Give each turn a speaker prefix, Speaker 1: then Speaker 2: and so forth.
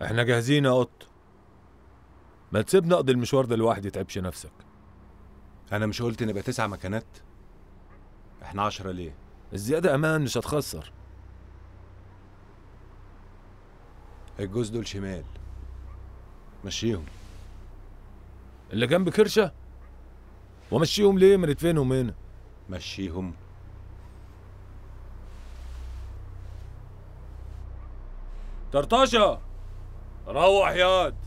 Speaker 1: احنا جاهزين يا قط ما تسيبنا نقضي المشوار ده لوحدي تعبش نفسك
Speaker 2: انا مش قلت نبقى تسع مكانات احنا عشرة ليه
Speaker 1: الزيادة أمان مش هتخسر
Speaker 2: الجوز دول شمال مشيهم
Speaker 1: اللي جنب كرشة ومشيهم ليه من فينهم هنا
Speaker 2: مشيهم
Speaker 1: طرطشة روح ياد